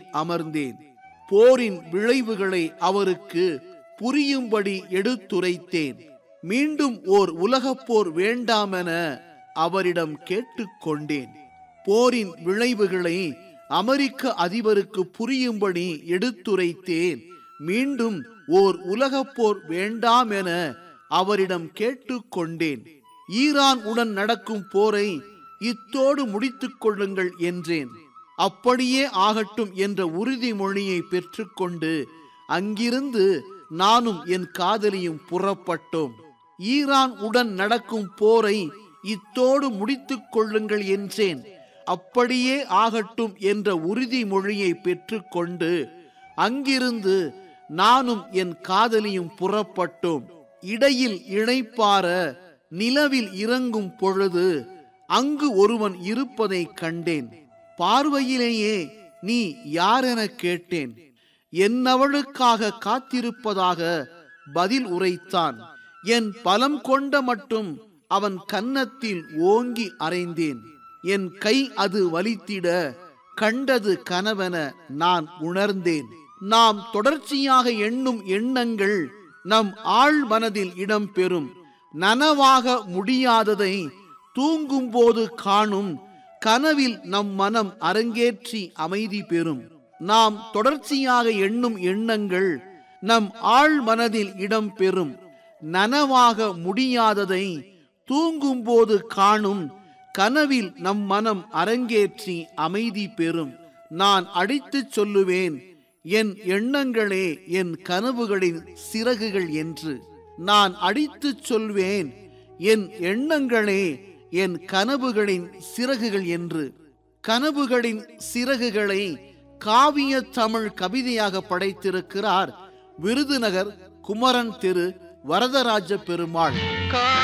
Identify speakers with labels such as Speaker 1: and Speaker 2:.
Speaker 1: அமர்ந்தேன் போரின் விளைவுகளை அவருக்கு புரியும்படி எடுத்துரைத்தேன் மீண்டும் ஓர் உலகப் போர் வேண்டாமென அவரிடம் கேட்டுக்கொண்டேன் போரின் விளைவுகளை அமெரிக்க அதிபருக்கு புரியும்படி எடுத்துரைத்தேன் மீண்டும் ஓர் உலகப் போர் வேண்டாம் என அவரிடம் கேட்டுக்கொண்டேன் ஈரான் உடன் நடக்கும் போரை இத்தோடு முடித்துக் கொள்ளுங்கள் என்றேன் அப்படியே ஆகட்டும் என்ற உறுதிமொழியை பெற்றுக்கொண்டு அங்கிருந்து நானும் என் காதலியும் புறப்பட்டோம் ஈரான் உடன் நடக்கும் போரை இத்தோடு முடித்துக் கொள்ளுங்கள் என்றேன் அப்படியே ஆகட்டும் என்ற உறுதிமொழியை பெற்றுக்கொண்டு அங்கிருந்து நானும் என் காதலியும் புறப்பட்டோம் இடையில் இணைப்பார நிலவில் இறங்கும் பொழுது அங்கு ஒருவன் இருப்பதை கண்டேன் பார்வையிலேயே நீ யாரென கேட்டேன் என்னவளுக்காக காத்திருப்பதாக பதில் உரைத்தான் என் பலம் கொண்ட மட்டும் அவன் கன்னத்தில் ஓங்கி அறைந்தேன் என் கை அது வலித்திட கண்டது கனவென நான் உணர்ந்தேன் நாம் தொடர்ச்சியாக எண்ணும் எண்ணங்கள் நம் ஆழ் மனதில் இடம்பெறும் நனவாக முடியாததை தூங்கும்போது காணும் கனவில் நம் மனம் அரங்கேற்றி அமைதி பெறும் நாம் தொடர்ச்சியாக எண்ணும் எண்ணங்கள் நம் ஆழ் மனதில் இடம்பெறும் நனவாக முடியாததை தூங்கும்போது காணும் கனவில் நம் மனம் அரங்கேற்றி அமைதி பெறும் நான் அடித்துச் சொல்லுவேன் என் எண்ணங்களே என் கனவுகளின் சிறகுகள் என்று நான் அடித்துச் சொல்வேன் என் எண்ணங்களே என் கனவுகளின் சிறகுகள் என்று கனவுகளின் சிறகுகளை காவிய தமிழ் கவிதையாக படைத்திருக்கிறார் விருதுநகர் குமரன் திரு வரதராஜ பெருமாள்